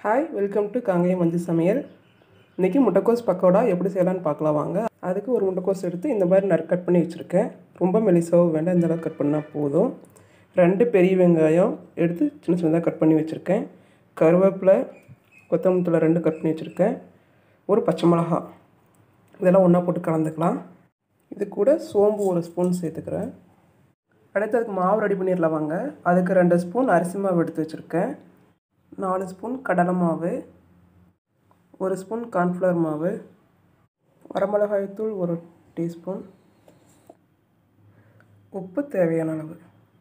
hi welcome to Kangeyam Manju சமையல் இன்றைக்கி முட்டைக்கோஸ் பக்கோடா எப்படி செய்யலாம்னு பார்க்கலாம் வாங்க அதுக்கு ஒரு முட்டைக்கோஸ் எடுத்து இந்த மாதிரி நறு கட் பண்ணி வச்சுருக்கேன் ரொம்ப மெலிசாவும் வேண்டாம் இந்த அளவுக்கு கட் பண்ணால் போதும் ரெண்டு பெரிய வெங்காயம் எடுத்து சின்ன சின்னதாக கட் பண்ணி வச்சுருக்கேன் கருவேப்பிலை கொத்தமல்லி தழை ரெண்டு கட் பண்ணி வச்சுருக்கேன் ஒரு பச்சை மிளகா இதெல்லாம் ஒன்றா போட்டு கலந்துக்கலாம் இது கூட சோம்பு ஒரு ஸ்பூன் சேர்த்துக்கிறேன் அடுத்து அதுக்கு மாவு ரெடி பண்ணிடலாம் வாங்க அதுக்கு ரெண்டு ஸ்பூன் அரிசி மாவு எடுத்து வச்சுருக்கேன் நாலு ஸ்பூன் கடலை மாவு ஒரு ஸ்பூன் கார்ன்ஃப்ளவர் மாவு வரமிளகாய்த்தூள் ஒரு டீஸ்பூன் உப்பு தேவையான அளவு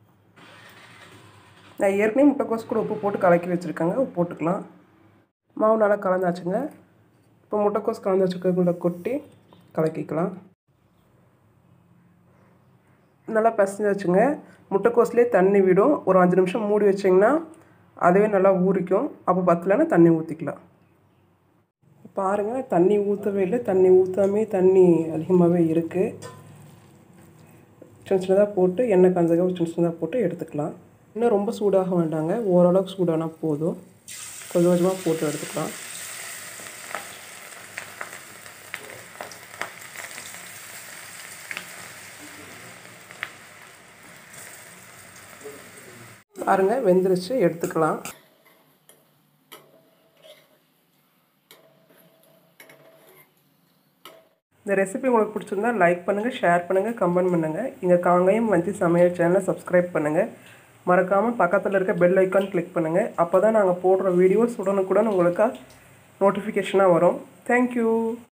நான் ஏற்கனவே முட்டைக்கோஸ் கூட உப்பு போட்டு கலக்கி வச்சுருக்கேங்க உப்பு போட்டுக்கலாம் மாவு நல்லா கலந்தாச்சுங்க இப்போ முட்டைக்கோஸ் கலந்து வச்சுருக்கிறதுக்குள்ள கொட்டி கலக்கிக்கலாம் நல்லா பிசைஞ்சு வச்சுங்க முட்டைக்கோஸ்லேயே தண்ணி விடும் ஒரு அஞ்சு நிமிஷம் மூடி வச்சிங்கன்னா அதுவே நல்லா ஊறிக்கும் அப்போ பத்தலைன்னா தண்ணி ஊற்றிக்கலாம் பாருங்கள் தண்ணி ஊற்றவே இல்லை தண்ணி ஊற்றாமே தண்ணி அதிகமாகவே இருக்குது சின்ன சின்னதாக போட்டு எண்ணெய் கஞ்சக சின்ன சின்னதாக போட்டு எடுத்துக்கலாம் இன்னும் ரொம்ப சூடாக வேண்டாங்க ஓரளவுக்கு சூடானா போதும் கொஞ்சம் கொஞ்சமாக போட்டு எடுத்துக்கலாம் பாருங்கள் வெந்துருச்சு எடுத்துக்கலாம் இந்த ரெசிபி உங்களுக்கு பிடிச்சிருந்தா லைக் பண்ணுங்கள் ஷேர் பண்ணுங்கள் கமெண்ட் பண்ணுங்கள் எங்கள் காங்கயம் வஞ்சி சமையல் சேனலை சப்ஸ்கிரைப் பண்ணுங்கள் மறக்காமல் பக்கத்தில் இருக்க பெல் ஐக்கான் கிளிக் பண்ணுங்கள் அப்போ தான் நாங்கள் போடுற வீடியோஸ் உடனுக்குடன் உங்களுக்கு நோட்டிஃபிகேஷனாக வரும் தேங்க்யூ